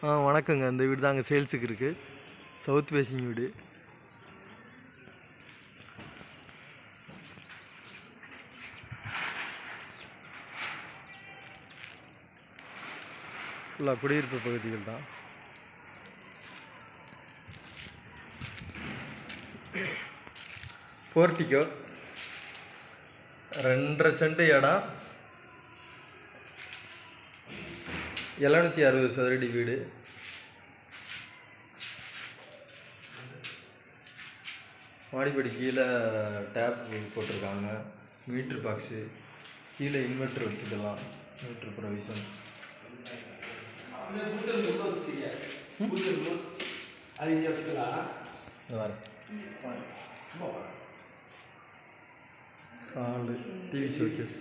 ஆ வணக்கங்க இந்த வீடு தாங்க சேல்ஸுக்கு இருக்குது சவுத் ஃபேஸிங் வீடு ஃபுல்லாக குடியிருப்பு பகுதிகள் தான் போர்ட்டிக்கோ ரெண்டரை சென்ட் இடம் எழுநூற்றி அறுபது சதுரடி வீடு மாடிப்படி கீழே டேப் போட்டிருக்காங்க மீட்ரு பாக்ஸு கீழே இன்வெர்ட்ரு வச்சுக்கலாம் மீட்ரு ப்ரொவிஷன் அது இங்கே வச்சுக்கலாம் வரேன் ஹாலு டிவி ஷோகேஸ்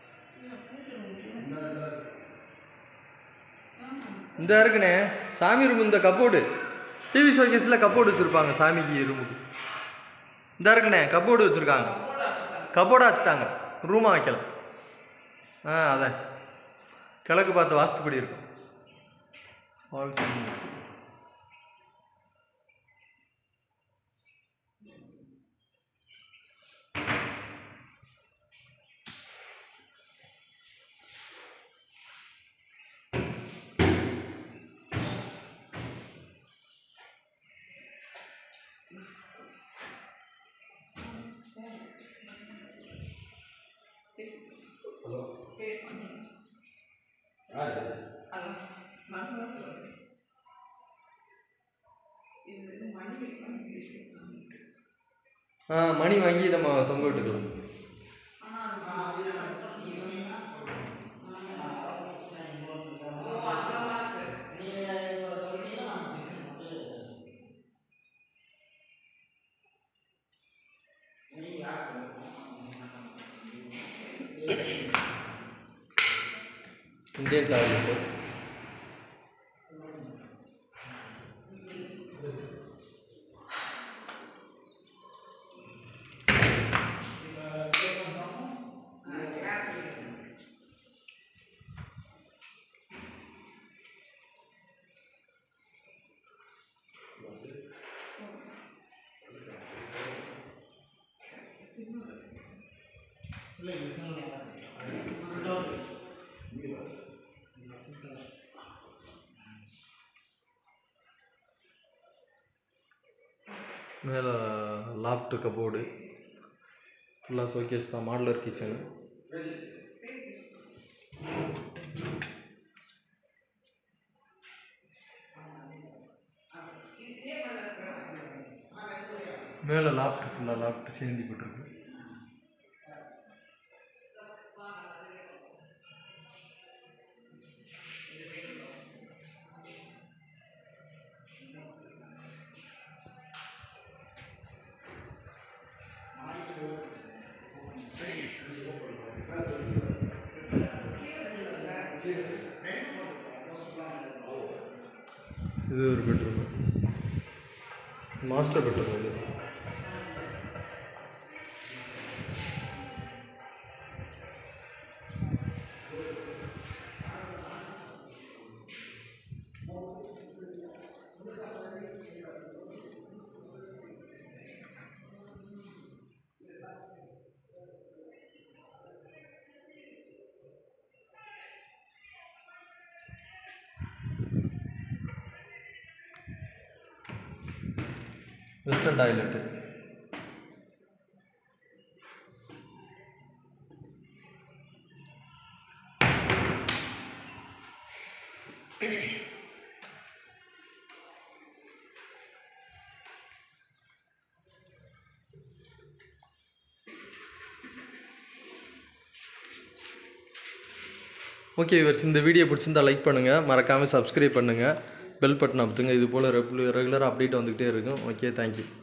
இந்த இருக்குண்ணே சாமி ரூம் இந்த கப்போர்டு டிவி ஷோகேஸில் கப்போர்டு வச்சுருப்பாங்க சாமிக்கு ரூமுக்கு இந்த இருக்குண்ணே கப்போர்டு வச்சுருக்காங்க கப்போர்டாக வச்சுட்டாங்க ரூமாக வைக்கலாம் ஆ அதான் கிழக்கு பார்த்து வாஸ்துப்படி இருக்கும் ஹால் சீலிங் இருக்கு. ஆ மணி வாங்கி நம்ம தொங்க விட்டுக்கலாம் இந்தியன் டாய்லெட்டு மேலே லாப்டு கபோர்டு ஃபுல்லாக ஷோகேஸ் தான் மாடலர் கிச்சனு மேலே லாப்ட் ஃபுல்லாக லாப்ட் சேர்ந்து போட்டிருக்கு இது ஒரு பெட்ரூம் மாஸ்டர் பெட்ரூம் இது வெஸ்டர்ன் டாய்லெட்டு ஓகே இவர்ஸ் இந்த வீடியோ பிடிச்சிருந்தா லைக் பண்ணுங்கள் மறக்காமல் சப்ஸ்கிரைப் பண்ணுங்கள் பெல் பட்டன் அமுத்துங்க இது போல் ரெகுலராக அப்டேட் வந்துக்கிட்டே இருக்கும் ஓகே தேங்க்யூ